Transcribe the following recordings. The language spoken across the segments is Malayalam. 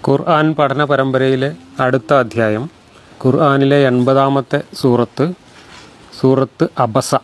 ഖുർആൻ പഠന പരമ്പരയിലെ അടുത്ത അധ്യായം ഖുർആനിലെ എൺപതാമത്തെ സൂറത്ത് സൂറത്ത് അബസ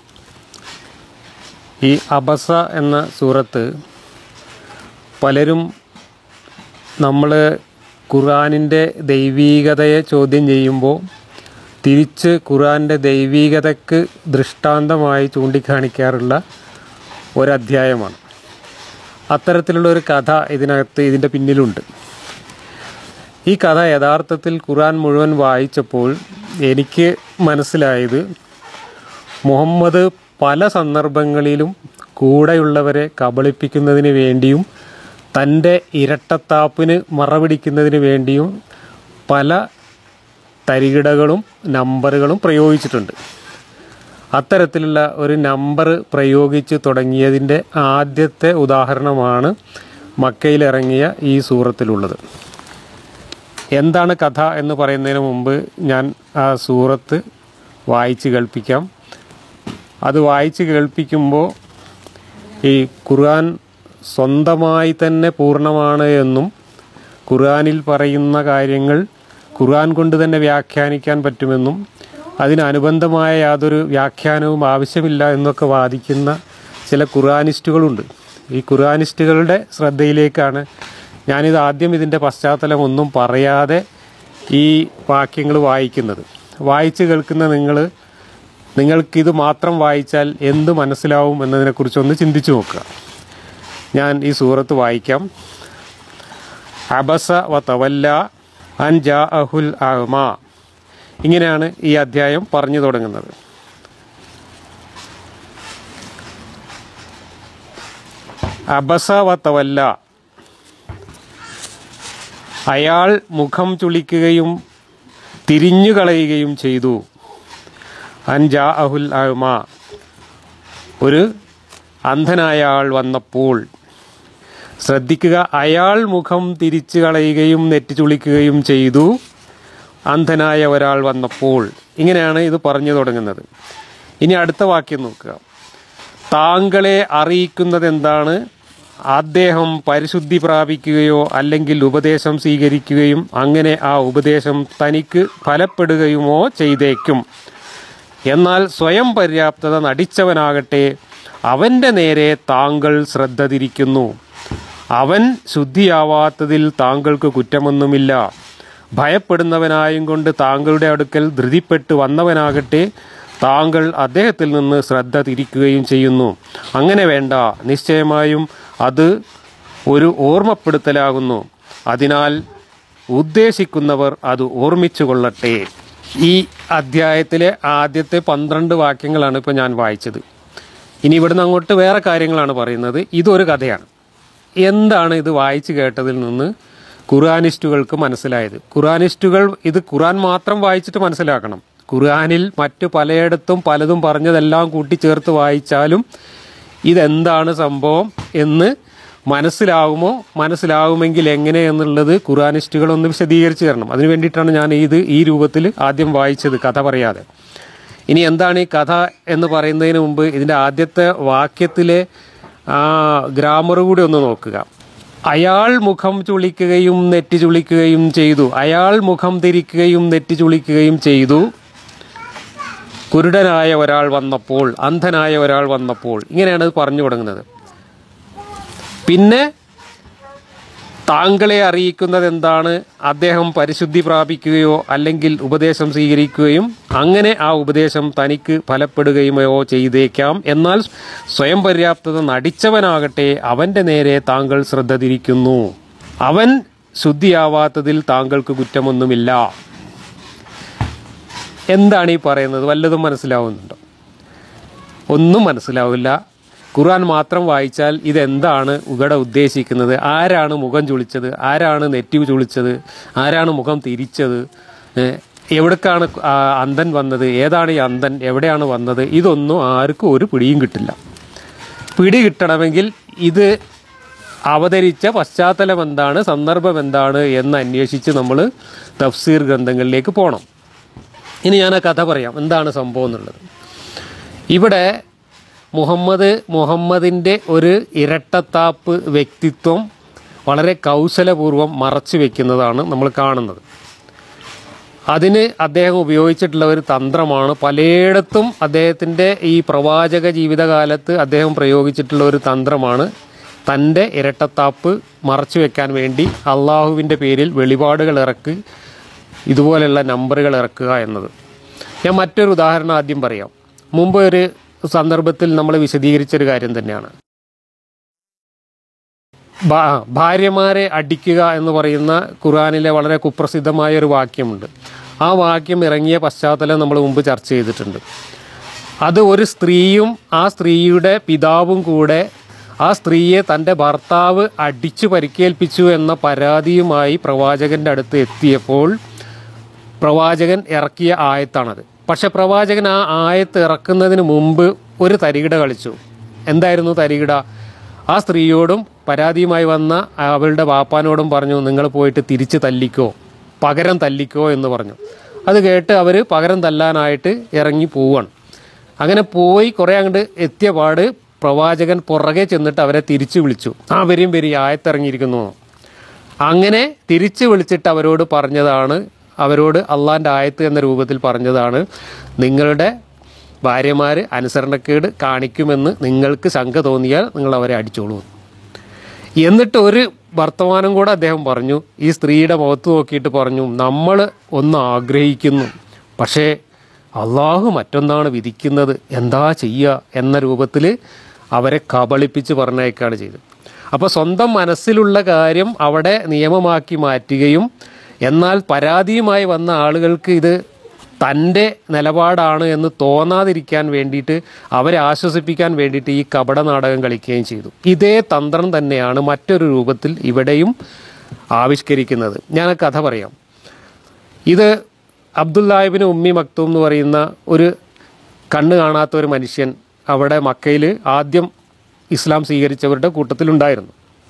ഈ അബസ എന്ന സൂറത്ത് പലരും നമ്മൾ ഖുർആനിൻ്റെ ദൈവീകതയെ ചോദ്യം ചെയ്യുമ്പോൾ തിരിച്ച് ഖുർആൻ്റെ ദൈവീകതയ്ക്ക് ദൃഷ്ടാന്തമായി ചൂണ്ടിക്കാണിക്കാറുള്ള ഒരധ്യായമാണ് അത്തരത്തിലുള്ള ഒരു കഥ ഇതിനകത്ത് ഇതിൻ്റെ പിന്നിലുണ്ട് ഈ കഥ യഥാർത്ഥത്തിൽ ഖുർആൻ മുഴുവൻ വായിച്ചപ്പോൾ എനിക്ക് മനസ്സിലായത് മുഹമ്മദ് പല സന്ദർഭങ്ങളിലും കൂടെയുള്ളവരെ കബളിപ്പിക്കുന്നതിന് വേണ്ടിയും തൻ്റെ ഇരട്ടത്താപ്പിന് മറപിടിക്കുന്നതിന് വേണ്ടിയും പല തരികിടകളും നമ്പറുകളും പ്രയോഗിച്ചിട്ടുണ്ട് അത്തരത്തിലുള്ള ഒരു നമ്പർ പ്രയോഗിച്ച് തുടങ്ങിയതിൻ്റെ ആദ്യത്തെ ഉദാഹരണമാണ് മക്കയിലിറങ്ങിയ ഈ സൂറത്തിലുള്ളത് എന്താണ് കഥ എന്ന് പറയുന്നതിന് മുമ്പ് ഞാൻ ആ സൂറത്ത് വായിച്ച് കേൾപ്പിക്കാം അത് വായിച്ച് കേൾപ്പിക്കുമ്പോൾ ഈ ഖുർആൻ സ്വന്തമായി തന്നെ പൂർണ്ണമാണ് എന്നും ഖുർആനിൽ പറയുന്ന കാര്യങ്ങൾ ഖുർആൻ കൊണ്ട് തന്നെ വ്യാഖ്യാനിക്കാൻ പറ്റുമെന്നും അതിനനുബന്ധമായ യാതൊരു വ്യാഖ്യാനവും ആവശ്യമില്ല എന്നൊക്കെ വാദിക്കുന്ന ചില ഖുർആനിസ്റ്റുകളുണ്ട് ഈ ഖുർആനിസ്റ്റുകളുടെ ശ്രദ്ധയിലേക്കാണ് ഞാനിത് ആദ്യം ഇതിൻ്റെ പശ്ചാത്തലം ഒന്നും പറയാതെ ഈ വാക്യങ്ങൾ വായിക്കുന്നത് വായിച്ച് കേൾക്കുന്ന നിങ്ങൾ നിങ്ങൾക്കിത് മാത്രം വായിച്ചാൽ എന്ത് മനസ്സിലാവും എന്നതിനെക്കുറിച്ചൊന്ന് ചിന്തിച്ചു നോക്കുക ഞാൻ ഈ സൂറത്ത് വായിക്കാം അബസ വ തവല്ല അൻ ജാ അഹുൽ അഹ്മ ഇങ്ങനെയാണ് ഈ അധ്യായം പറഞ്ഞു തുടങ്ങുന്നത് അബസ വ തവല്ല അയാൾ മുഖം ചുളിക്കുകയും തിരിഞ്ഞു കളയുകയും ചെയ്തു അൻജാ അഹുൽ അഹ്മ ഒരു അന്ധനായ ആൾ വന്നപ്പോൾ ശ്രദ്ധിക്കുക അയാൾ മുഖം തിരിച്ചു കളയുകയും നെറ്റി ചുളിക്കുകയും ചെയ്തു അന്ധനായ ഒരാൾ വന്നപ്പോൾ ഇങ്ങനെയാണ് ഇത് പറഞ്ഞു തുടങ്ങുന്നത് ഇനി അടുത്ത വാക്യം നോക്കുക താങ്കളെ അറിയിക്കുന്നത് എന്താണ് അദ്ദേഹം പരിശുദ്ധി പ്രാപിക്കുകയോ അല്ലെങ്കിൽ ഉപദേശം സ്വീകരിക്കുകയും അങ്ങനെ ആ ഉപദേശം തനിക്ക് ഫലപ്പെടുകയുമോ ചെയ്തേക്കും എന്നാൽ സ്വയം പര്യാപ്തത നടിച്ചവനാകട്ടെ അവൻ്റെ നേരെ താങ്കൾ ശ്രദ്ധ തിരിക്കുന്നു അവൻ ശുദ്ധിയാവാത്തതിൽ താങ്കൾക്ക് കുറ്റമൊന്നുമില്ല ഭയപ്പെടുന്നവനായും കൊണ്ട് താങ്കളുടെ അടുക്കൽ ധൃതിപ്പെട്ട് വന്നവനാകട്ടെ താങ്കൾ അദ്ദേഹത്തിൽ നിന്ന് ശ്രദ്ധ തിരിക്കുകയും ചെയ്യുന്നു അങ്ങനെ വേണ്ട നിശ്ചയമായും അത് ഒരു ഓർമ്മപ്പെടുത്തലാകുന്നു അതിനാൽ ഉദ്ദേശിക്കുന്നവർ അത് ഓർമ്മിച്ചു കൊള്ളട്ടെ ഈ അധ്യായത്തിലെ ആദ്യത്തെ പന്ത്രണ്ട് വാക്യങ്ങളാണ് ഇപ്പോൾ ഞാൻ വായിച്ചത് ഇനി ഇവിടുന്ന് അങ്ങോട്ട് വേറെ കാര്യങ്ങളാണ് പറയുന്നത് ഇതൊരു കഥയാണ് എന്താണ് ഇത് വായിച്ചു കേട്ടതിൽ നിന്ന് ഖുർആാനിസ്റ്റുകൾക്ക് മനസ്സിലായത് ഖുർആാനിസ്റ്റുകൾ ഇത് ഖുർആൻ മാത്രം വായിച്ചിട്ട് മനസ്സിലാക്കണം ഖുർആാനിൽ മറ്റു പലയിടത്തും പലതും പറഞ്ഞതെല്ലാം കൂട്ടിച്ചേർത്ത് വായിച്ചാലും ഇതെന്താണ് സംഭവം എന്ന് മനസ്സിലാകുമോ മനസ്സിലാകുമെങ്കിൽ എങ്ങനെ എന്നുള്ളത് ഖുർആാനിസ്റ്റുകൾ ഒന്ന് വിശദീകരിച്ച് തരണം അതിനു വേണ്ടിയിട്ടാണ് ഞാൻ ഇത് ഈ രൂപത്തിൽ ആദ്യം വായിച്ചത് കഥ പറയാതെ ഇനി എന്താണ് ഈ കഥ എന്ന് പറയുന്നതിന് മുമ്പ് ഇതിൻ്റെ ആദ്യത്തെ വാക്യത്തിലെ ആ ഗ്രാമർ കൂടി ഒന്ന് നോക്കുക അയാൾ മുഖം ചുളിക്കുകയും നെറ്റി ചുളിക്കുകയും ചെയ്തു അയാൾ മുഖം തിരിക്കുകയും നെറ്റി ചുളിക്കുകയും ചെയ്തു കുരുടനായ ഒരാൾ വന്നപ്പോൾ അന്ധനായ ഒരാൾ വന്നപ്പോൾ ഇങ്ങനെയാണ് ഇത് പറഞ്ഞു തുടങ്ങുന്നത് പിന്നെ താങ്കളെ അറിയിക്കുന്നത് എന്താണ് അദ്ദേഹം പരിശുദ്ധി പ്രാപിക്കുകയോ അല്ലെങ്കിൽ ഉപദേശം സ്വീകരിക്കുകയും അങ്ങനെ ആ ഉപദേശം തനിക്ക് ഫലപ്പെടുകയുമോ ചെയ്തേക്കാം എന്നാൽ സ്വയം പര്യാപ്തത നടിച്ചവനാകട്ടെ അവൻ്റെ നേരെ താങ്കൾ ശ്രദ്ധ തിരിക്കുന്നു അവൻ ശുദ്ധിയാവാത്തതിൽ താങ്കൾക്ക് കുറ്റമൊന്നുമില്ല എന്താണ് ഈ പറയുന്നത് വല്ലതും മനസ്സിലാവുന്നുണ്ടോ ഒന്നും മനസ്സിലാവില്ല ഖുർആൻ മാത്രം വായിച്ചാൽ ഇതെന്താണ് ഇവിടെ ഉദ്ദേശിക്കുന്നത് ആരാണ് മുഖം ചുളിച്ചത് ആരാണ് നെറ്റി ചുളിച്ചത് ആരാണ് മുഖം തിരിച്ചത് ഏഹ് എവിടേക്കാണ് ആ അന്ധൻ വന്നത് ഏതാണ് ഈ അന്ധൻ എവിടെയാണ് വന്നത് ഇതൊന്നും ആർക്കും ഒരു പിടിയും കിട്ടില്ല പിടി കിട്ടണമെങ്കിൽ ഇത് അവതരിച്ച പശ്ചാത്തലം എന്താണ് സന്ദർഭം എന്താണ് എന്ന് അന്വേഷിച്ച് നമ്മൾ തഫ്സീർ ഗ്രന്ഥങ്ങളിലേക്ക് പോകണം ഇനി ഞാൻ ആ കഥ പറയാം എന്താണ് സംഭവം എന്നുള്ളത് ഇവിടെ മുഹമ്മദ് മുഹമ്മദിൻ്റെ ഒരു ഇരട്ടത്താപ്പ് വ്യക്തിത്വം വളരെ കൗശലപൂർവ്വം മറച്ചു വെക്കുന്നതാണ് നമ്മൾ കാണുന്നത് അതിന് അദ്ദേഹം ഉപയോഗിച്ചിട്ടുള്ള ഒരു തന്ത്രമാണ് പലയിടത്തും അദ്ദേഹത്തിൻ്റെ ഈ പ്രവാചക ജീവിതകാലത്ത് അദ്ദേഹം പ്രയോഗിച്ചിട്ടുള്ള ഒരു തന്ത്രമാണ് തൻ്റെ ഇരട്ടത്താപ്പ് മറച്ചു വെക്കാൻ വേണ്ടി അള്ളാഹുവിൻ്റെ പേരിൽ വെളിപാടുകൾ ഇറക്കി ഇതുപോലെയുള്ള നമ്പറുകൾ ഇറക്കുക എന്നത് ഞാൻ മറ്റൊരു ഉദാഹരണം ആദ്യം പറയാം മുമ്പ് ഒരു സന്ദർഭത്തിൽ നമ്മൾ വിശദീകരിച്ചൊരു കാര്യം തന്നെയാണ് ഭാ- ഭാര്യമാരെ അടിക്കുക എന്ന് പറയുന്ന ഖുർആനിലെ വളരെ കുപ്രസിദ്ധമായ ഒരു വാക്യമുണ്ട് ആ വാക്യം ഇറങ്ങിയ പശ്ചാത്തലം നമ്മൾ മുമ്പ് ചർച്ച ചെയ്തിട്ടുണ്ട് അത് ഒരു സ്ത്രീയും ആ സ്ത്രീയുടെ പിതാവും കൂടെ ആ സ്ത്രീയെ തൻ്റെ ഭർത്താവ് അടിച്ചു പരിക്കേൽപ്പിച്ചു എന്ന പരാതിയുമായി പ്രവാചകൻ്റെ അടുത്ത് എത്തിയപ്പോൾ പ്രവാചകൻ ഇറക്കിയ ആയത്താണത് പക്ഷെ പ്രവാചകൻ ആ ആയത്ത് ഇറക്കുന്നതിന് മുമ്പ് ഒരു തരികിട കളിച്ചു എന്തായിരുന്നു തരികിട ആ സ്ത്രീയോടും പരാതിയുമായി വന്ന അവളുടെ വാപ്പാനോടും പറഞ്ഞു നിങ്ങൾ പോയിട്ട് തിരിച്ച് തല്ലിക്കോ പകരം തല്ലിക്കോ എന്ന് പറഞ്ഞു അത് കേട്ട് അവർ പകരം തല്ലാനായിട്ട് ഇറങ്ങി പോവാണ് അങ്ങനെ പോയി കുറേ അങ്ങോട്ട് എത്തിയ പാട് പ്രവാചകൻ പുറകെ ചെന്നിട്ട് അവരെ തിരിച്ചു വിളിച്ചു ആ വരും വരി ആയത്തിറങ്ങിയിരിക്കുന്നു അങ്ങനെ തിരിച്ചു വിളിച്ചിട്ട് അവരോട് പറഞ്ഞതാണ് അവരോട് അള്ളാൻ്റെ ആയത്ത് എന്ന രൂപത്തിൽ പറഞ്ഞതാണ് നിങ്ങളുടെ ഭാര്യമാർ അനുസരണക്കേട് കാണിക്കുമെന്ന് നിങ്ങൾക്ക് ശങ്ക തോന്നിയാൽ നിങ്ങൾ അവരെ അടിച്ചോളൂ എന്നിട്ട് ഒരു വർത്തമാനം കൂടെ അദ്ദേഹം പറഞ്ഞു ഈ സ്ത്രീയുടെ മുഖത്ത് നോക്കിയിട്ട് പറഞ്ഞു നമ്മൾ ഒന്ന് ആഗ്രഹിക്കുന്നു പക്ഷേ അള്ളാഹു മറ്റൊന്നാണ് വിധിക്കുന്നത് എന്താ ചെയ്യുക എന്ന രൂപത്തിൽ അവരെ കബളിപ്പിച്ച് പറഞ്ഞയക്കുകയാണ് ചെയ്തത് അപ്പോൾ സ്വന്തം മനസ്സിലുള്ള കാര്യം അവിടെ നിയമമാക്കി മാറ്റുകയും എന്നാൽ പരാതിയുമായി വന്ന ആളുകൾക്ക് ഇത് തൻ്റെ നിലപാടാണ് എന്ന് തോന്നാതിരിക്കാൻ വേണ്ടിയിട്ട് അവരെ ആശ്വസിപ്പിക്കാൻ വേണ്ടിയിട്ട് ഈ കപട നാടകം കളിക്കുകയും ചെയ്തു ഇതേ തന്ത്രം തന്നെയാണ് മറ്റൊരു രൂപത്തിൽ ഇവിടെയും ആവിഷ്കരിക്കുന്നത് ഞാൻ ആ കഥ പറയാം ഇത് അബ്ദുല്ലാഹിബിന് ഉമ്മി മക്തൂം എന്ന് പറയുന്ന ഒരു കണ്ണ് കാണാത്ത ഒരു മനുഷ്യൻ അവിടെ മക്കയിൽ ആദ്യം ഇസ്ലാം സ്വീകരിച്ചവരുടെ കൂട്ടത്തിലുണ്ടായിരുന്നു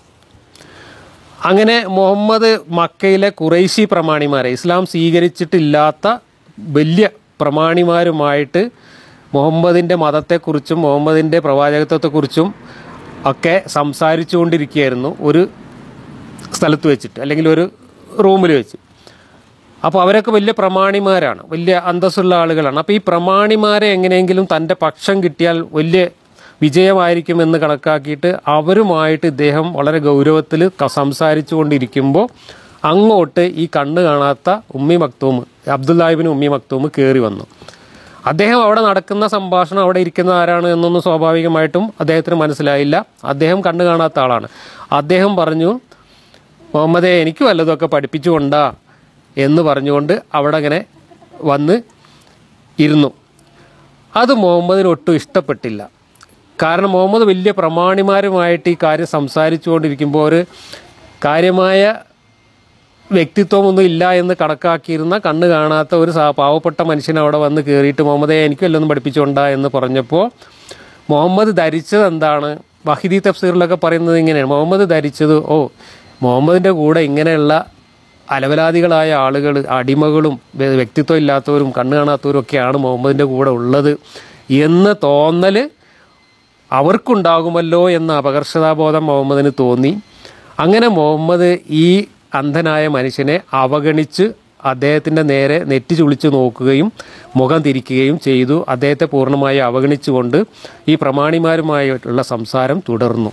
അങ്ങനെ മുഹമ്മദ് മക്കയിലെ കുറേശി പ്രമാണിമാരെ ഇസ്ലാം സ്വീകരിച്ചിട്ടില്ലാത്ത വലിയ പ്രമാണിമാരുമായിട്ട് മുഹമ്മദിൻ്റെ മതത്തെക്കുറിച്ചും മുഹമ്മദിൻ്റെ പ്രവാചകത്വത്തെക്കുറിച്ചും ഒക്കെ സംസാരിച്ചു കൊണ്ടിരിക്കുകയായിരുന്നു ഒരു സ്ഥലത്ത് വെച്ചിട്ട് അല്ലെങ്കിൽ ഒരു റൂമിൽ വെച്ച് അപ്പോൾ അവരൊക്കെ വലിയ പ്രമാണിമാരാണ് വലിയ അന്തസ്സുള്ള ആളുകളാണ് അപ്പോൾ ഈ പ്രമാണിമാരെ എങ്ങനെയെങ്കിലും തൻ്റെ പക്ഷം കിട്ടിയാൽ വലിയ വിജയമായിരിക്കുമെന്ന് കണക്കാക്കിയിട്ട് അവരുമായിട്ട് ഇദ്ദേഹം വളരെ ഗൗരവത്തിൽ സംസാരിച്ചു കൊണ്ടിരിക്കുമ്പോൾ അങ്ങോട്ട് ഈ കണ്ണ് കാണാത്ത ഉമ്മി മക്തൂം അബ്ദുല്ലാഹിബിന് ഉമ്മി മക്തൂം കയറി വന്നു അദ്ദേഹം അവിടെ നടക്കുന്ന സംഭാഷണം അവിടെ ഇരിക്കുന്ന ആരാണ് എന്നൊന്നും സ്വാഭാവികമായിട്ടും അദ്ദേഹത്തിന് മനസ്സിലായില്ല അദ്ദേഹം കണ്ണ് കാണാത്ത ആളാണ് അദ്ദേഹം പറഞ്ഞു മുഹമ്മദെ എനിക്ക് വല്ലതൊക്കെ പഠിപ്പിച്ചുകൊണ്ടാ എന്ന് പറഞ്ഞുകൊണ്ട് അവിടെ അങ്ങനെ വന്ന് ഇരുന്നു അത് മുഹമ്മദിന് ഒട്ടും ഇഷ്ടപ്പെട്ടില്ല കാരണം മുഹമ്മദ് വലിയ പ്രമാണിമാരുമായിട്ട് ഈ കാര്യം സംസാരിച്ചു കൊണ്ടിരിക്കുമ്പോൾ ഒരു കാര്യമായ വ്യക്തിത്വമൊന്നും ഇല്ല എന്ന് കണക്കാക്കിയിരുന്ന കണ്ണ് കാണാത്ത ഒരു സാ പാവപ്പെട്ട മനുഷ്യൻ അവിടെ വന്ന് കയറിയിട്ട് മുഹമ്മദെ എനിക്കും എല്ലാം പഠിപ്പിച്ചുകൊണ്ടാ എന്ന് പറഞ്ഞപ്പോൾ മുഹമ്മദ് ധരിച്ചത് എന്താണ് വഹിദി തഫ്സീറിലൊക്കെ പറയുന്നത് ഇങ്ങനെയാണ് മുഹമ്മദ് ധരിച്ചത് ഓ മുഹമ്മദിൻ്റെ കൂടെ ഇങ്ങനെയുള്ള അലവലാദികളായ ആളുകൾ അടിമകളും വ്യ- വ്യക്തിത്വം ഇല്ലാത്തവരും കണ്ണ് കാണാത്തവരും ഒക്കെയാണ് മുഹമ്മദിൻ്റെ കൂടെ ഉള്ളത് എന്ന് തോന്നൽ അവർക്കുണ്ടാകുമല്ലോ എന്ന അപകർഷതാബോധം മുഹമ്മദിന് തോന്നി അങ്ങനെ മുഹമ്മദ് ഈ അന്ധനായ മനുഷ്യനെ അവഗണിച്ച് അദ്ദേഹത്തിൻ്റെ നേരെ നെറ്റി ചുളിച്ച് നോക്കുകയും മുഖം തിരിക്കുകയും ചെയ്തു അദ്ദേഹത്തെ പൂർണ്ണമായി അവഗണിച്ചുകൊണ്ട് ഈ പ്രമാണിമാരുമായിട്ടുള്ള സംസാരം തുടർന്നു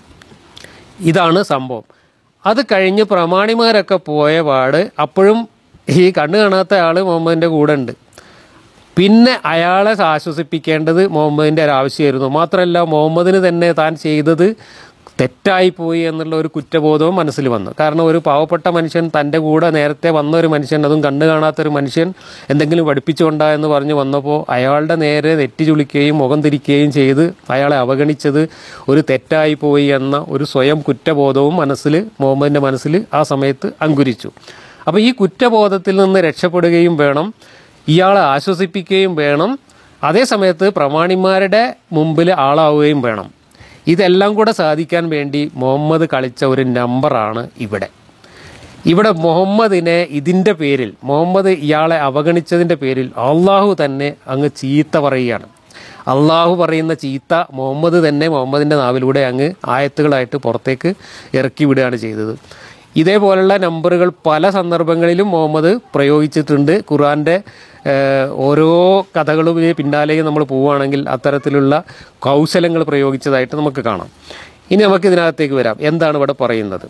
ഇതാണ് സംഭവം അത് കഴിഞ്ഞ് പ്രമാണിമാരൊക്കെ പോയ പാട് അപ്പോഴും ഈ കണ്ണ് കാണാത്ത ആൾ മുഹമ്മദിൻ്റെ കൂടെ ഉണ്ട് പിന്നെ അയാളെ ആശ്വസിപ്പിക്കേണ്ടത് മുഹമ്മദിൻ്റെ ഒരു ആവശ്യമായിരുന്നു മാത്രമല്ല മുഹമ്മദിന് തന്നെ താൻ ചെയ്തത് തെറ്റായിപ്പോയി എന്നുള്ള ഒരു കുറ്റബോധവും മനസ്സിൽ വന്നു കാരണം ഒരു പാവപ്പെട്ട മനുഷ്യൻ തൻ്റെ കൂടെ നേരത്തെ വന്ന ഒരു മനുഷ്യൻ അതും കണ്ണു കാണാത്തൊരു മനുഷ്യൻ എന്തെങ്കിലും പഠിപ്പിച്ചുകൊണ്ടാ എന്ന് പറഞ്ഞ് വന്നപ്പോൾ അയാളുടെ നേരെ നെറ്റി ചുളിക്കുകയും മുഖം തിരിക്കുകയും ചെയ്ത് അയാളെ അവഗണിച്ചത് ഒരു തെറ്റായിപ്പോയി എന്ന ഒരു സ്വയം കുറ്റബോധവും മനസ്സിൽ മുഹമ്മദിൻ്റെ മനസ്സിൽ ആ സമയത്ത് അങ്കുരിച്ചു അപ്പോൾ ഈ കുറ്റബോധത്തിൽ നിന്ന് രക്ഷപ്പെടുകയും വേണം ഇയാളെ ആശ്വസിപ്പിക്കുകയും വേണം അതേ സമയത്ത് പ്രമാണിമാരുടെ മുമ്പിൽ ആളാവുകയും വേണം ഇതെല്ലാം കൂടെ സാധിക്കാൻ വേണ്ടി മുഹമ്മദ് കളിച്ച ഒരു നമ്പറാണ് ഇവിടെ ഇവിടെ മുഹമ്മദിനെ ഇതിൻ്റെ പേരിൽ മുഹമ്മദ് ഇയാളെ അവഗണിച്ചതിൻ്റെ പേരിൽ അള്ളാഹു തന്നെ അങ്ങ് ചീത്ത പറയുകയാണ് അള്ളാഹു പറയുന്ന ചീത്ത മുഹമ്മദ് തന്നെ മുഹമ്മദിൻ്റെ നാവിലൂടെ അങ്ങ് ആയത്തുകളായിട്ട് പുറത്തേക്ക് ഇറക്കി വിടുകയാണ് ചെയ്തത് ഇതേപോലുള്ള നമ്പറുകൾ പല സന്ദർഭങ്ങളിലും മുഹമ്മദ് പ്രയോഗിച്ചിട്ടുണ്ട് ഖുർആൻ്റെ ഏഹ്, ഓരോ കഥകളും ഇതിന് പിന്നാലെ നമ്മൾ പോവുകയാണെങ്കിൽ അത്തരത്തിലുള്ള കൗശലങ്ങൾ പ്രയോഗിച്ചതായിട്ട് നമുക്ക് കാണാം ഇനി നമുക്ക് ഇതിനകത്തേക്ക് വരാം എന്താണ് ഇവിടെ പറയുന്നത്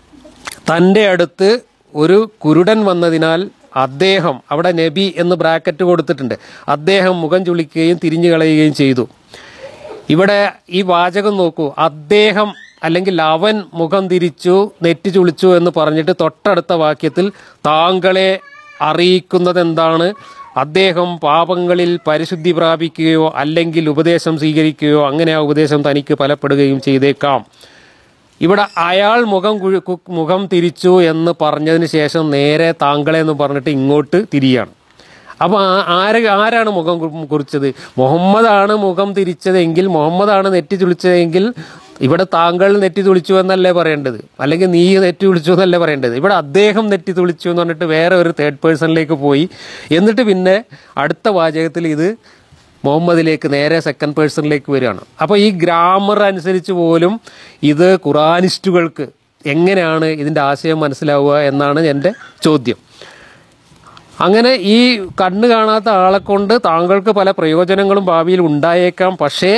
തൻ്റെ അടുത്ത് ഒരു കുരുടൻ വന്നതിനാൽ അദ്ദേഹം അവിടെ നബി എന്ന് ബ്രാക്കറ്റ് കൊടുത്തിട്ടുണ്ട് അദ്ദേഹം മുഖം ചുളിക്കുകയും തിരിഞ്ഞു കളയുകയും ചെയ്തു ഇവിടെ ഈ വാചകം നോക്കൂ അദ്ദേഹം അല്ലെങ്കിൽ അവൻ മുഖം തിരിച്ചു നെറ്റി ചുളിച്ചു എന്ന് പറഞ്ഞിട്ട് തൊട്ടടുത്ത വാക്യത്തിൽ താങ്കളെ അറിയിക്കുന്നത് എന്താണ് അദ്ദേഹം പാപങ്ങളിൽ പരിശുദ്ധി പ്രാപിക്കുകയോ അല്ലെങ്കിൽ ഉപദേശം സ്വീകരിക്കുകയോ അങ്ങനെ ആ ഉപദേശം തനിക്ക് ഫലപ്പെടുകയും ചെയ്തേക്കാം ഇവിടെ അയാൾ മുഖം കുഴി- കു- മുഖം തിരിച്ചു എന്ന് പറഞ്ഞതിന് ശേഷം നേരെ താങ്കളെ എന്ന് പറഞ്ഞിട്ട് ഇങ്ങോട്ട് തിരിയാണ് അപ്പോൾ ആര് ആരാണ് മുഖം കു- കുറിച്ചത് മുഹമ്മദാണ് മുഖം തിരിച്ചതെങ്കിൽ മുഹമ്മദാണ് നെറ്റി ചുളിച്ചതെങ്കിൽ ഇവിടെ താങ്കൾ നെറ്റി തുളിച്ചു എന്നല്ലേ പറയേണ്ടത് അല്ലെങ്കിൽ നീ നെറ്റി തുളിച്ചു എന്നല്ലേ പറയേണ്ടത് ഇവിടെ അദ്ദേഹം നെറ്റി തുളിച്ചു എന്ന് പറഞ്ഞിട്ട് വേറെ ഒരു തേർഡ് പേഴ്സണിലേക്ക് പോയി എന്നിട്ട് പിന്നെ അടുത്ത വാചകത്തിൽ ഇത് മുഹമ്മദിലേക്ക് നേരെ സെക്കൻഡ് പേഴ്സണിലേക്ക് വരികയാണ് അപ്പോൾ ഈ ഗ്രാമർ അനുസരിച്ച് പോലും ഇത് ഖുറാനിസ്റ്റുകൾക്ക് എങ്ങനെയാണ് ഇതിൻ്റെ ആശയം മനസ്സിലാവുക എന്നാണ് എൻ്റെ ചോദ്യം അങ്ങനെ ഈ കണ്ണ് കാണാത്ത ആളെ കൊണ്ട് താങ്കൾക്ക് പല പ്രയോജനങ്ങളും ഭാവിയിൽ ഉണ്ടായേക്കാം പക്ഷേ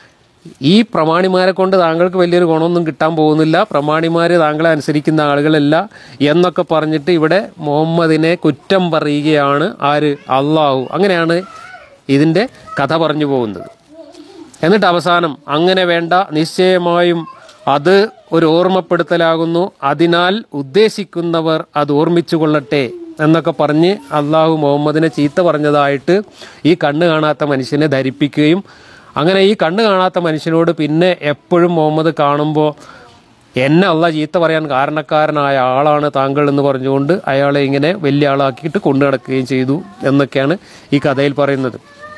ഈ പ്രമാണിമാരെ കൊണ്ട് താങ്കൾക്ക് വലിയൊരു ഗുണമൊന്നും കിട്ടാൻ പോകുന്നില്ല പ്രമാണിമാർ താങ്കളെ അനുസരിക്കുന്ന ആളുകളല്ല എന്നൊക്കെ പറഞ്ഞിട്ട് ഇവിടെ മുഹമ്മദിനെ കുറ്റം പറയുകയാണ് ആര് അള്ളാഹു അങ്ങനെയാണ് ഇതിൻ്റെ കഥ പറഞ്ഞു പോകുന്നത് എന്നിട്ട് അവസാനം അങ്ങനെ വേണ്ട നിശ്ചയമായും അത് ഒരു ഓർമ്മപ്പെടുത്തലാകുന്നു അതിനാൽ ഉദ്ദേശിക്കുന്നവർ അത് ഓർമ്മിച്ചു കൊള്ളട്ടെ എന്നൊക്കെ പറഞ്ഞ് അള്ളാഹു മുഹമ്മദിനെ ചീത്ത പറഞ്ഞതായിട്ട് ഈ കണ്ണ് കാണാത്ത മനുഷ്യനെ ധരിപ്പിക്കുകയും അങ്ങനെ ഈ കണ്ണ് കാണാത്ത മനുഷ്യനോട് പിന്നെ എപ്പോഴും മുഹമ്മദ് കാണുമ്പോൾ എന്നെ അല്ല ചീത്ത പറയാൻ കാരണക്കാരനായ ആളാണ് താങ്കൾ എന്ന് പറഞ്ഞുകൊണ്ട് അയാളെ ഇങ്ങനെ വലിയ ആളാക്കിയിട്ട് കൊണ്ടു നടക്കുകയും ചെയ്തു എന്നൊക്കെയാണ് ഈ കഥയിൽ പറയുന്നത്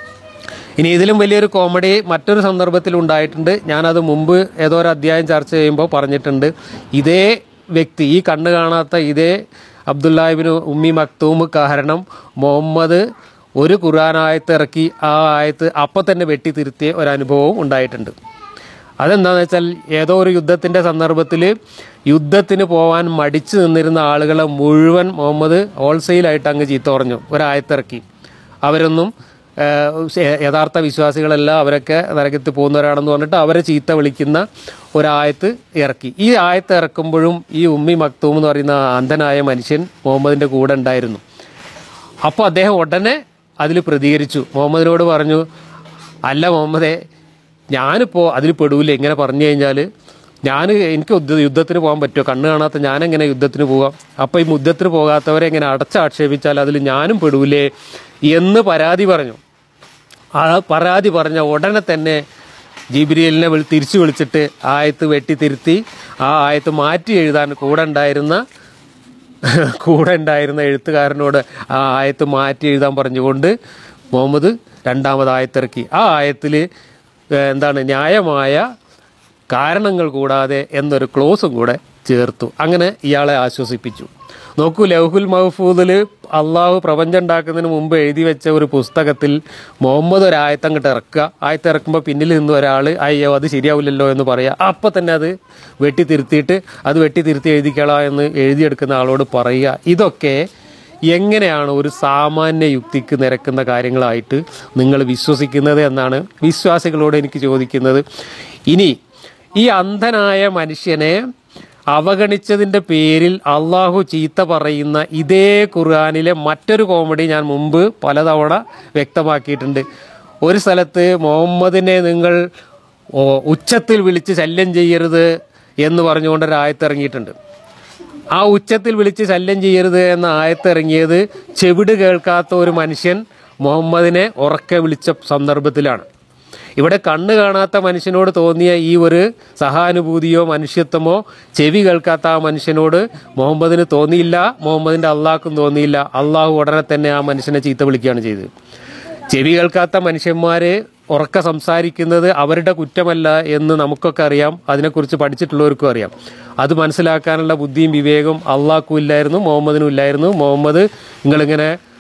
ഇനി ഇതിലും വലിയൊരു കോമഡി മറ്റൊരു സന്ദർഭത്തിൽ ഉണ്ടായിട്ടുണ്ട് ഞാനത് മുമ്പ് ഏതോ ഒരു അധ്യായം ചർച്ച ചെയ്യുമ്പോൾ പറഞ്ഞിട്ടുണ്ട് ഇതേ വ്യക്തി ഈ കണ്ണ് കാണാത്ത ഇതേ അബ്ദുല്ലാഹിബിന് ഉമ്മി മക്തൂം കാരണം മുഹമ്മദ് ഒരു ഖുർആൻ ആയത്ത് ഇറക്കി ആ ആയത്ത് അപ്പം തന്നെ വെട്ടി തിരുത്തിയ ഒരു അനുഭവവും ഉണ്ടായിട്ടുണ്ട് അതെന്താണെന്ന് വെച്ചാൽ ഏതോ ഒരു യുദ്ധത്തിൻ്റെ സന്ദർഭത്തിൽ യുദ്ധത്തിന് പോകാൻ മടിച്ചു നിന്നിരുന്ന ആളുകളെ മുഴുവൻ മുഹമ്മദ് ഹോൾസെയിലായിട്ട് അങ്ങ് ചീത്ത പറഞ്ഞു ഒരായത്തിറക്കി അവരൊന്നും ഏഹ്, ശ- യഥാർത്ഥ വിശ്വാസികളല്ല അവരൊക്കെ നരകത്തിൽ പോകുന്നവരാണെന്ന് പറഞ്ഞിട്ട് അവരെ ചീത്ത വിളിക്കുന്ന ഒരായത്ത് ഇറക്കി ഈ ആയത്ത് ഇറക്കുമ്പോഴും ഈ ഉമ്മി മക്തൂം എന്ന് പറയുന്ന ആ അന്ധനായ മനുഷ്യൻ മുഹമ്മദിൻ്റെ കൂടെ ഉണ്ടായിരുന്നു അപ്പോൾ അദ്ദേഹം ഉടനെ അതിൽ പ്രതികരിച്ചു മുഹമ്മദിനോട് പറഞ്ഞു അല്ല മുഹമ്മദേ ഞാനിപ്പോൾ അതിൽ പെടൂല ഇങ്ങനെ പറഞ്ഞു കഴിഞ്ഞാൽ ഞാൻ എനിക്ക് യുദ്ധ- യുദ്ധത്തിന് പോകാൻ പറ്റുമോ കണ്ണ് കാണാത്ത ഞാനെങ്ങനെ യുദ്ധത്തിന് പോകാം അപ്പോൾ ഈ യുദ്ധത്തിന് പോകാത്തവരെ എങ്ങനെ അടച്ചാക്ഷേപിച്ചാൽ അതിൽ ഞാനും പെടൂലേ എന്ന് പരാതി പറഞ്ഞു ആ പരാതി പറഞ്ഞ ഉടനെ തന്നെ ജിബ്രിയലിനെ വിളി തിരിച്ചു വിളിച്ചിട്ട് ആയത്ത് വെട്ടി തിരുത്തി ആ ആയത്ത് മാറ്റി എഴുതാൻ കൂടെ ഉണ്ടായിരുന്ന കൂടെ ഉണ്ടായിരുന്ന എഴുത്തുകാരനോട് ആ ആയത്ത് മാറ്റി എഴുതാൻ പറഞ്ഞുകൊണ്ട് മുഹമ്മദ് രണ്ടാമത് ആയത്തിറക്കി ആ ആയത്തിൽ എന്താണ് ന്യായമായ കാരണങ്ങൾ കൂടാതെ എന്നൊരു ക്ലോസും കൂടെ ചേർത്തു അങ്ങനെ ഇയാളെ ആശ്വസിപ്പിച്ചു നോക്കൂ ലൗഹുൽ മഹഫൂദിൽ അള്ളാഹു പ്രപഞ്ചം ഉണ്ടാക്കുന്നതിന് മുമ്പ് എഴുതി വെച്ച ഒരു പുസ്തകത്തിൽ മുഹമ്മദ് ഒരു ആയത്തം അങ്ങോട്ട് ഇറക്കുക ആയത്ത് ഇറക്കുമ്പോൾ പിന്നിൽ നിന്ന് ഒരാൾ അയ്യോ അത് ശരിയാവില്ലല്ലോ എന്ന് പറയുക അപ്പം തന്നെ അത് വെട്ടി തിരുത്തിയിട്ട് അത് വെട്ടി തിരുത്തി എഴുതിക്കളാ എന്ന് എഴുതിയെടുക്കുന്ന ആളോട് പറയുക ഇതൊക്കെ എങ്ങനെയാണ് ഒരു സാമാന്യ യുക്തിക്ക് നിരക്കുന്ന കാര്യങ്ങളായിട്ട് നിങ്ങൾ വിശ്വസിക്കുന്നത് എന്നാണ് വിശ്വാസികളോട് എനിക്ക് ചോദിക്കുന്നത് ഇനി ഈ അന്ധനായ മനുഷ്യനെ അവഗണിച്ചതിൻ്റെ പേരിൽ അള്ളാഹു ചീത്ത പറയുന്ന ഇതേ ഖുർആാനിലെ മറ്റൊരു കോമഡി ഞാൻ മുമ്പ് പലതവണ വ്യക്തമാക്കിയിട്ടുണ്ട് ഒരു സ്ഥലത്ത് മുഹമ്മദിനെ നിങ്ങൾ ഓ, ഉച്ചത്തിൽ വിളിച്ച് ശല്യം ചെയ്യരുത് എന്ന് പറഞ്ഞുകൊണ്ട് ഒരു ആയത്തിറങ്ങിയിട്ടുണ്ട് ആ ഉച്ചത്തിൽ വിളിച്ച് ശല്യം ചെയ്യരുത് എന്ന ആയത്തിറങ്ങിയത് ചെവിട് കേൾക്കാത്ത ഒരു മനുഷ്യൻ മുഹമ്മദിനെ ഉറക്കെ വിളിച്ച സന്ദർഭത്തിലാണ് ഇവിടെ കണ്ണ് കാണാത്ത മനുഷ്യനോട് തോന്നിയ ഈ ഒരു സഹാനുഭൂതിയോ മനുഷ്യത്വമോ ചെവി കേൾക്കാത്ത ആ മനുഷ്യനോട് മുഹമ്മദിന് തോന്നിയില്ല മുഹമ്മദിൻ്റെ അള്ളാഹ്ക്കും തോന്നിയില്ല അള്ളാഹു ഉടനെ തന്നെ ആ മനുഷ്യനെ ചീത്ത വിളിക്കുകയാണ് ചെയ്തത് ചെവി കേൾക്കാത്ത മനുഷ്യന്മാർ ഉറക്ക സംസാരിക്കുന്നത് അവരുടെ കുറ്റമല്ല എന്ന് നമുക്കൊക്കെ അറിയാം അതിനെക്കുറിച്ച് പഠിച്ചിട്ടുള്ളവർക്കും അറിയാം അത് മനസ്സിലാക്കാനുള്ള ബുദ്ധിയും വിവേകവും അള്ളാഹ്ക്കും ഇല്ലായിരുന്നു മുഹമ്മദിനും ഇല്ലായിരുന്നു മുഹമ്മദ് നിങ്ങളിങ്ങനെ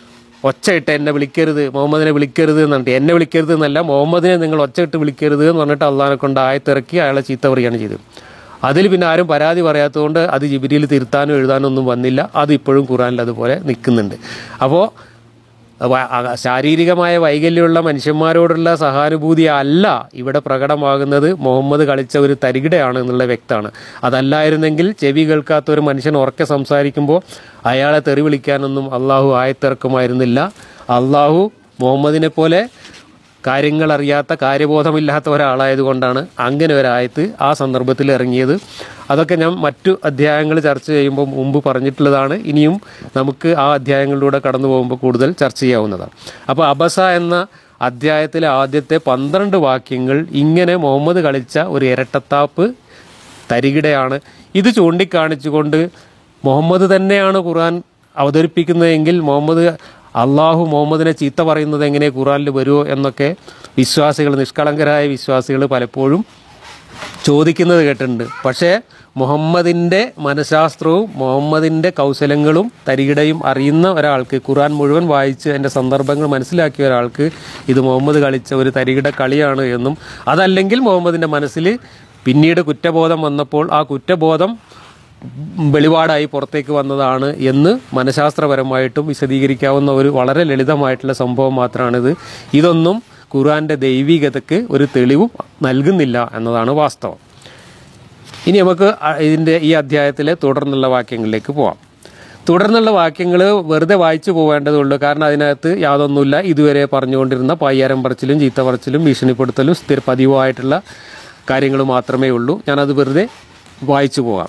ഒച്ചയിട്ട് എന്നെ വിളിക്കരുത് മുഹമ്മദിനെ വിളിക്കരുത് എന്ന് പറഞ്ഞിട്ട് എന്നെ വിളിക്കരുത് എന്നല്ല മുഹമ്മദിനെ നിങ്ങൾ ഒച്ചയിട്ട് വിളിക്കരുത് എന്ന് പറഞ്ഞിട്ട് അള്ളഹാനെ കൊണ്ട് ആയത്തിറക്കി അയാളെ ചീത്ത പറയുകയാണ് ചെയ്തത് അതിൽ പിന്നെ ആരും പരാതി പറയാത്തതുകൊണ്ട് അത് ജിബിരിയിൽ തിരുത്താനോ എഴുതാനോ ഒന്നും വന്നില്ല അത് ഇപ്പോഴും ഖുറാനിൽ അതുപോലെ നിൽക്കുന്നുണ്ട് അപ്പോൾ വ- അ- ശാരീരികമായ വൈകല്യമുള്ള മനുഷ്യന്മാരോടുള്ള സഹാനുഭൂതി അല്ല ഇവിടെ പ്രകടമാകുന്നത് മുഹമ്മദ് കളിച്ച ഒരു തരികിടയാണ് എന്നുള്ള വ്യക്തമാണ് അതല്ലായിരുന്നെങ്കിൽ ചെവി കേൾക്കാത്ത ഒരു മനുഷ്യൻ ഉറക്കെ സംസാരിക്കുമ്പോൾ അയാളെ തെറി വിളിക്കാനൊന്നും അള്ളാഹു ആയത്തിറക്കുമായിരുന്നില്ല അള്ളാഹു മുഹമ്മദിനെ പോലെ കാര്യങ്ങൾ അറിയാത്ത കാര്യബോധമില്ലാത്ത ഒരാളായതുകൊണ്ടാണ് അങ്ങനെ ഒരായത്ത് ആ സന്ദർഭത്തിൽ ഇറങ്ങിയത് അതൊക്കെ ഞാൻ മറ്റു അധ്യായങ്ങൾ ചർച്ച ചെയ്യുമ്പോൾ മുമ്പ് പറഞ്ഞിട്ടുള്ളതാണ് ഇനിയും നമുക്ക് ആ അധ്യായങ്ങളിലൂടെ കടന്നു പോകുമ്പോൾ കൂടുതൽ ചർച്ച ചെയ്യാവുന്നതാണ് അപ്പോൾ അബസ എന്ന അധ്യായത്തിലെ ആദ്യത്തെ പന്ത്രണ്ട് വാക്യങ്ങൾ ഇങ്ങനെ മുഹമ്മദ് കളിച്ച ഒരു ഇരട്ടത്താപ്പ് തരികിടയാണ് ഇത് ചൂണ്ടിക്കാണിച്ചുകൊണ്ട് മുഹമ്മദ് തന്നെയാണ് ഖുർആൻ അവതരിപ്പിക്കുന്നതെങ്കിൽ മുഹമ്മദ് അള്ളാഹു മുഹമ്മദിനെ ചീത്ത പറയുന്നത് എങ്ങനെ ഖുറാനിൽ വരുമോ എന്നൊക്കെ വിശ്വാസികൾ നിഷ്കളങ്കരായ വിശ്വാസികൾ പലപ്പോഴും ചോദിക്കുന്നത് കേട്ടിട്ടുണ്ട് പക്ഷേ മുഹമ്മദിൻ്റെ മനഃശാസ്ത്രവും മുഹമ്മദിൻ്റെ കൗശലങ്ങളും തരികിടയും അറിയുന്ന ഒരാൾക്ക് ഖുർആൻ മുഴുവൻ വായിച്ച് അതിൻ്റെ സന്ദർഭങ്ങൾ മനസ്സിലാക്കിയ ഒരാൾക്ക് ഇത് മുഹമ്മദ് കളിച്ച ഒരു തരികിട കളിയാണ് എന്നും അതല്ലെങ്കിൽ മുഹമ്മദിൻ്റെ മനസ്സിൽ പിന്നീട് കുറ്റബോധം വന്നപ്പോൾ ആ കുറ്റബോധം വെളിപാടായി പുറത്തേക്ക് വന്നതാണ് എന്ന് മനഃശാസ്ത്രപരമായിട്ടും വിശദീകരിക്കാവുന്ന ഒരു വളരെ ലളിതമായിട്ടുള്ള സംഭവം മാത്രമാണിത് ഇതൊന്നും ഖുർആൻ്റെ ദൈവികതയ്ക്ക് ഒരു തെളിവും നൽകുന്നില്ല എന്നതാണ് വാസ്തവം ഇനി നമുക്ക് അ- ഇതിൻ്റെ ഈ അധ്യായത്തിലെ തുടർന്നുള്ള വാക്യങ്ങളിലേക്ക് പോവാം തുടർന്നുള്ള വാക്യങ്ങൾ വെറുതെ വായിച്ചു പോവേണ്ടതുള്ളൂ കാരണം അതിനകത്ത് യാതൊന്നുമില്ല ഇതുവരെ പറഞ്ഞുകൊണ്ടിരുന്ന പയ്യാരം പറച്ചിലും ചീത്ത പറച്ചിലും ഭീഷണിപ്പെടുത്തലും സ്ഥിര പതിവായിട്ടുള്ള കാര്യങ്ങൾ മാത്രമേ ഉള്ളൂ ഞാനത് വെറുതെ വായിച്ചു പോകാം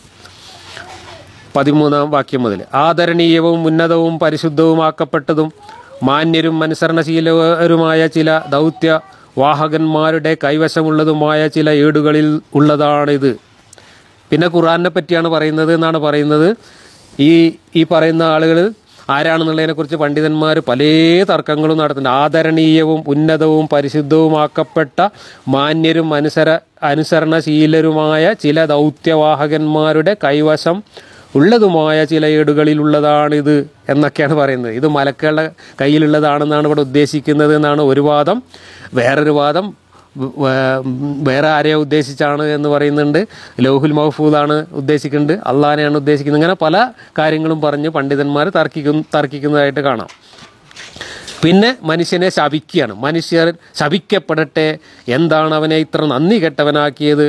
പതിമൂന്നാം വാക്യം മുതൽ ആദരണീയവും ഉന്നതവും പരിശുദ്ധവുമാക്കപ്പെട്ടതും മാന്യരും അനുസരണശീലരുമായ ചില ദൗത്യ വാഹകന്മാരുടെ കൈവശമുള്ളതുമായ ചില ഏടുകളിൽ ഉള്ളതാണിത് പിന്നെ ഖുറാനെ പറ്റിയാണ് പറയുന്നത് എന്നാണ് പറയുന്നത് ഈ ഈ പറയുന്ന ആളുകൾ ആരാണെന്നുള്ളതിനെക്കുറിച്ച് പണ്ഡിതന്മാർ പല തർക്കങ്ങളും നടത്തുന്നുണ്ട് ആദരണീയവും ഉന്നതവും പരിശുദ്ധവുമാക്കപ്പെട്ട മാന്യരും അനുസര അനുസരണശീലരുമായ ചില ദൗത്യവാഹകന്മാരുടെ കൈവശം ഉള്ളതുമായ ചില ഏടുകളിലുള്ളതാണിത് എന്നൊക്കെയാണ് പറയുന്നത് ഇത് മലക്കുകളുടെ കയ്യിലുള്ളതാണെന്നാണ് ഇവിടെ ഉദ്ദേശിക്കുന്നത് എന്നാണ് ഒരു വാദം വേറൊരു വാദം വേ- വേറെ ആരെയോ ഉദ്ദേശിച്ചാണ് എന്ന് പറയുന്നുണ്ട് ലൗഹുൽ മഹഫൂദാണ് ഉദ്ദേശിക്കുന്നുണ്ട് അള്ളാഹിനെയാണ് ഉദ്ദേശിക്കുന്നത് ഇങ്ങനെ പല കാര്യങ്ങളും പറഞ്ഞ് പണ്ഡിതന്മാർ തർക്കിക്കും തർക്കിക്കുന്നതായിട്ട് കാണാം പിന്നെ മനുഷ്യനെ ശപിക്കുകയാണ് മനുഷ്യർ ശപിക്കപ്പെടട്ടെ എന്താണ് അവനെ ഇത്ര നന്ദി കെട്ടവനാക്കിയത്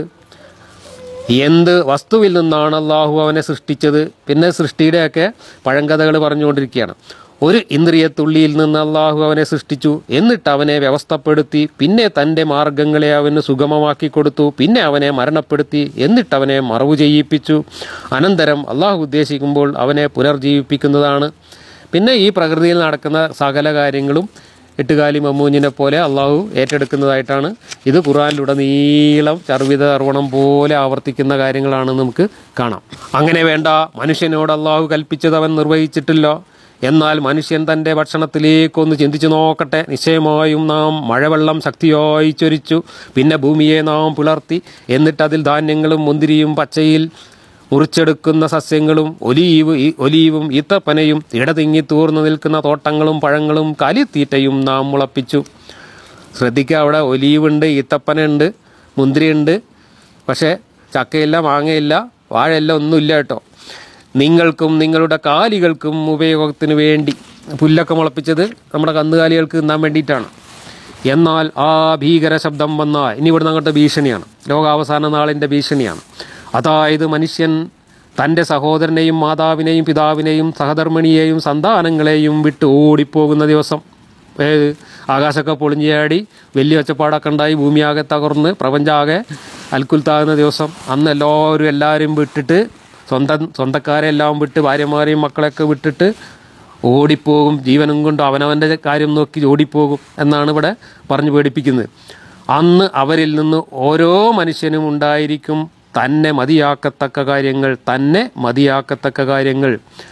എന്ത് വസ്തുവിൽ നിന്നാണ് അള്ളാഹു അവനെ സൃഷ്ടിച്ചത് പിന്നെ സൃഷ്ടിയുടെയൊക്കെ പഴങ്കഥകൾ പറഞ്ഞുകൊണ്ടിരിക്കുകയാണ് ഒരു ഇന്ദ്രിയത്തുള്ളിയിൽ നിന്ന് അള്ളാഹു അവനെ സൃഷ്ടിച്ചു എന്നിട്ട് അവനെ വ്യവസ്ഥപ്പെടുത്തി പിന്നെ തൻ്റെ മാർഗങ്ങളെ അവന് സുഗമമാക്കി കൊടുത്തു പിന്നെ അവനെ മരണപ്പെടുത്തി എന്നിട്ട് അവനെ മറവു ചെയ്യിപ്പിച്ചു അനന്തരം അള്ളാഹു ഉദ്ദേശിക്കുമ്പോൾ അവനെ പുനർജീവിപ്പിക്കുന്നതാണ് പിന്നെ ഈ പ്രകൃതിയിൽ നടക്കുന്ന സകല കാര്യങ്ങളും എട്ടുകാലി മമ്മൂഞ്ഞിനെ പോലെ അള്ളാഹു ഏറ്റെടുക്കുന്നതായിട്ടാണ് ഇത് ഖുറാനിലുടനീളം ചർവിത അർവണം പോലെ ആവർത്തിക്കുന്ന കാര്യങ്ങളാണെന്ന് നമുക്ക് കാണാം അങ്ങനെ വേണ്ട മനുഷ്യനോട് അള്ളാഹു കൽപ്പിച്ചത് അവൻ നിർവഹിച്ചിട്ടില്ല എന്നാൽ മനുഷ്യൻ തൻ്റെ ഭക്ഷണത്തിലേക്കൊന്ന് ചിന്തിച്ചു നോക്കട്ടെ നിശ്ചയമായും നാം മഴവെള്ളം ശക്തിയായി ചൊരിച്ചു പിന്നെ ഭൂമിയെ നാം പുലർത്തി എന്നിട്ട് അതിൽ ധാന്യങ്ങളും മുന്തിരിയും പച്ചയിൽ മുറിച്ചെടുക്കുന്ന സസ്യങ്ങളും ഒലീവ് ഈ ഒലീവും ഈത്തപ്പനയും ഇടതിങ്ങി തൂർന്നു നിൽക്കുന്ന തോട്ടങ്ങളും പഴങ്ങളും കാലിത്തീറ്റയും നാം മുളപ്പിച്ചു ശ്രദ്ധിക്കുക അവിടെ ഒലീവുണ്ട് ഈത്തപ്പനുണ്ട് മുന്തിരിയുണ്ട് പക്ഷേ ചക്കയില്ല മാങ്ങയില്ല വാഴയില്ല ഒന്നുമില്ല കേട്ടോ നിങ്ങൾക്കും നിങ്ങളുടെ കാലികൾക്കും ഉപയോഗത്തിന് വേണ്ടി പുല്ലൊക്കെ മുളപ്പിച്ചത് നമ്മുടെ കന്നുകാലികൾക്ക് തിന്നാൻ വേണ്ടിയിട്ടാണ് എന്നാൽ ആ ഭീകര ശബ്ദം വന്നാൽ ഇനി ഇവിടുന്ന് അങ്ങോട്ട് ഭീഷണിയാണ് ലോകാവസാന നാളിൻ്റെ ഭീഷണിയാണ് അതായത് മനുഷ്യൻ തൻ്റെ സഹോദരനെയും മാതാവിനെയും പിതാവിനെയും സഹധർമ്മിണിയെയും സന്താനങ്ങളെയും വിട്ട് ഓടിപ്പോകുന്ന ദിവസം ഏത് ആകാശമൊക്കെ പൊളിഞ്ഞാടി വലിയ ഒച്ചപ്പാടൊക്കെ ഉണ്ടായി ഭൂമിയാകെ തകർന്ന് പ്രപഞ്ചാകെ അൽക്കുൽത്താകുന്ന ദിവസം അന്ന് എല്ലാവരും എല്ലാവരും വിട്ടിട്ട് സ്വന്തം സ്വന്തക്കാരെ എല്ലാം വിട്ട് ഭാര്യമാരെയും മക്കളെയൊക്കെ വിട്ടിട്ട് ഓടിപ്പോകും ജീവനും കൊണ്ട് അവനവൻ്റെ കാര്യം നോക്കി ഓടിപ്പോകും എന്നാണ് ഇവിടെ പറഞ്ഞു പേടിപ്പിക്കുന്നത് അന്ന് അവരിൽ നിന്ന് ഓരോ മനുഷ്യനും ഉണ്ടായിരിക്കും തന്നെ മതിയാക്കത്തക്ക കാര്യങ്ങൾ തന്നെ മതിയാക്കത്തക്ക കാര്യങ്ങൾ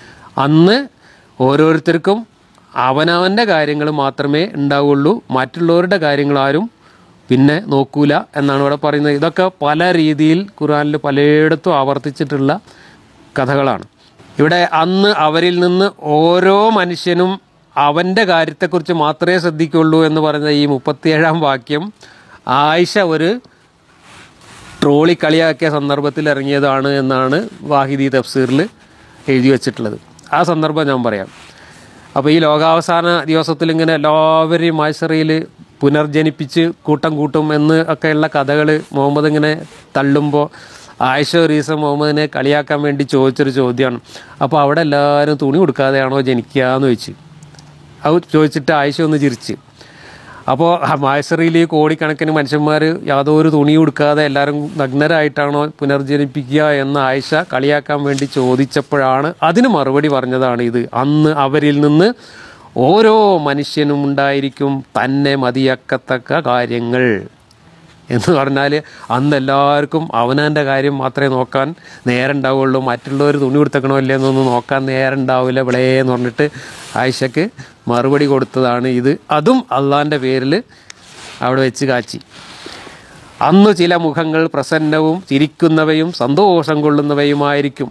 അന്ന് ഓരോരുത്തർക്കും അവനവൻ്റെ കാര്യങ്ങൾ മാത്രമേ ഉണ്ടാവുള്ളൂ മറ്റുള്ളവരുടെ കാര്യങ്ങൾ ആരും പിന്നെ നോക്കൂല എന്നാണ് ഇവിടെ പറയുന്നത് ഇതൊക്കെ പല രീതിയിൽ ഖുറാനിൽ പലയിടത്തും ആവർത്തിച്ചിട്ടുള്ള കഥകളാണ് ഇവിടെ അന്ന് അവരിൽ നിന്ന് ഓരോ മനുഷ്യനും അവൻ്റെ കാര്യത്തെക്കുറിച്ച് മാത്രമേ ശ്രദ്ധിക്കുള്ളൂ എന്ന് പറയുന്ന ഈ മുപ്പത്തിയേഴാം വാക്യം ആയിഷ ഒരു ട്രോളി കളിയാക്കിയ സന്ദർഭത്തിൽ ഇറങ്ങിയതാണ് എന്നാണ് വാഹിദി തഫ്സീറിൽ എഴുതി വച്ചിട്ടുള്ളത് ആ സന്ദർഭം ഞാൻ പറയാം അപ്പോൾ ഈ ലോകാവസാന ദിവസത്തിൽ ഇങ്ങനെ എല്ലാവരെയും മാശറിയിൽ പുനർജനിപ്പിച്ച് കൂട്ടം കൂട്ടും എന്ന് ഒക്കെയുള്ള കഥകൾ മുഹമ്മദ് ഇങ്ങനെ തള്ളുമ്പോൾ ആയിഷ ഒരു ദിവസം മുഹമ്മദിനെ കളിയാക്കാൻ വേണ്ടി ചോദിച്ചൊരു ചോദ്യമാണ് അപ്പോൾ അവിടെ എല്ലാവരും തുണി കൊടുക്കാതെയാണോ ജനിക്കുക എന്ന് ചോദിച്ചു അത് ചോദിച്ചിട്ട് ആയിഷ ഒന്ന് ചിരിച്ച് അപ്പോൾ മായസറിയിൽ ഈ കോടിക്കണക്കിന് മനുഷ്യന്മാർ യാതൊരു തുണി കൊടുക്കാതെ എല്ലാവരും നഗ്നരായിട്ടാണോ പുനർജനിപ്പിക്കുക എന്ന് ആയിഷ കളിയാക്കാൻ വേണ്ടി ചോദിച്ചപ്പോഴാണ് അതിന് മറുപടി പറഞ്ഞതാണ് ഇത് അന്ന് അവരിൽ നിന്ന് ഓരോ മനുഷ്യനും ഉണ്ടായിരിക്കും തന്നെ മതിയാക്കത്തക്ക കാര്യങ്ങൾ എന്ന് പറഞ്ഞാൽ അന്ന് എല്ലാവർക്കും അവനവൻ്റെ കാര്യം മാത്രമേ നോക്കാൻ നേരം ഉണ്ടാവുള്ളൂ മറ്റുള്ളവർ തുണി കൊടുത്തേക്കണോ ഇല്ലേ എന്നൊന്നും നോക്കാൻ നേരം ഉണ്ടാവില്ല ഇവിടെ എന്ന് പറഞ്ഞിട്ട് ആയിഷക്ക് മറുപടി കൊടുത്തതാണ് ഇത് അതും അള്ളാൻ്റെ പേരിൽ അവിടെ വെച്ച് കാച്ചി അന്ന് ചില മുഖങ്ങൾ പ്രസന്നവും ചിരിക്കുന്നവയും സന്തോഷം കൊള്ളുന്നവയുമായിരിക്കും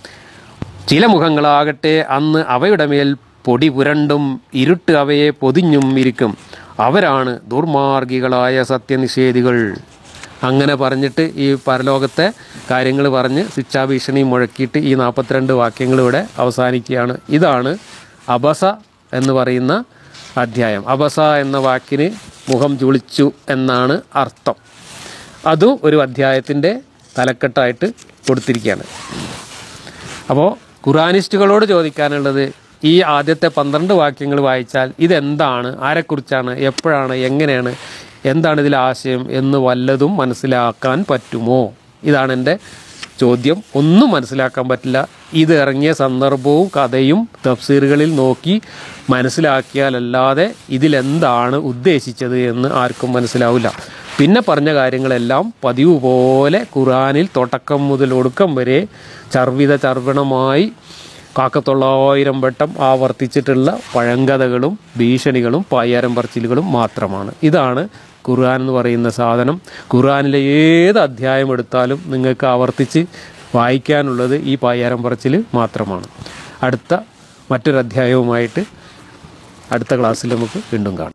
ചില മുഖങ്ങളാകട്ടെ അന്ന് അവയുടെ മേൽ പൊടി പുരണ്ടും ഇരുട്ട് അവയെ പൊതിഞ്ഞും ഇരിക്കും അവരാണ് ദുർമാർഗികളായ സത്യനിഷേധികൾ അങ്ങനെ പറഞ്ഞിട്ട് ഈ പരലോകത്തെ കാര്യങ്ങൾ പറഞ്ഞ് ശിക്ഷാഭീഷണി മുഴക്കിയിട്ട് ഈ നാൽപ്പത്തിരണ്ട് വാക്യങ്ങൾ ഇവിടെ അവസാനിക്കുകയാണ് ഇതാണ് അബസ എന്ന് പറയുന്ന അധ്യായം അബസ എന്ന വാക്കിന് മുഖം ചുളിച്ചു എന്നാണ് അർത്ഥം അതും ഒരു അധ്യായത്തിൻ്റെ തലക്കെട്ടായിട്ട് കൊടുത്തിരിക്കുകയാണ് അപ്പോൾ ഖുറാനിസ്റ്റുകളോട് ചോദിക്കാനുള്ളത് ഈ ആദ്യത്തെ പന്ത്രണ്ട് വാക്യങ്ങൾ വായിച്ചാൽ ഇതെന്താണ് ആരെക്കുറിച്ചാണ് എപ്പോഴാണ് എങ്ങനെയാണ് എന്താണ് ഇതിലെ ആശയം എന്ന് വല്ലതും മനസ്സിലാക്കാൻ പറ്റുമോ ഇതാണ് എൻ്റെ ചോദ്യം ഒന്നും മനസ്സിലാക്കാൻ പറ്റില്ല ഇത് ഇറങ്ങിയ സന്ദർഭവും കഥയും തഫ്സീറുകളിൽ നോക്കി മനസ്സിലാക്കിയാലല്ലാതെ ഇതിലെന്താണ് ഉദ്ദേശിച്ചത് എന്ന് ആർക്കും മനസ്സിലാവില്ല പിന്നെ പറഞ്ഞ കാര്യങ്ങളെല്ലാം പതിവ് പോലെ ഖുറാനിൽ തുടക്കം മുതൽ ഒടുക്കം വരെ ചർവിത ചർവണമായി കാക്കത്തൊള്ളായിരം വട്ടം ആവർത്തിച്ചിട്ടുള്ള പഴങ്കഥകളും ഭീഷണികളും പായാരം പറച്ചിലുകളും മാത്രമാണ് ഇതാണ് ഖുർആൻ എന്ന് പറയുന്ന സാധനം ഖുർആനിലെ ഏത് അധ്യായം എടുത്താലും നിങ്ങൾക്ക് ആവർത്തിച്ച് വായിക്കാനുള്ളത് ഈ പായാരം പറച്ചിൽ മാത്രമാണ് അടുത്ത മറ്റൊരു അധ്യായവുമായിട്ട് അടുത്ത ക്ലാസ്സിൽ നമുക്ക് വീണ്ടും കാണാം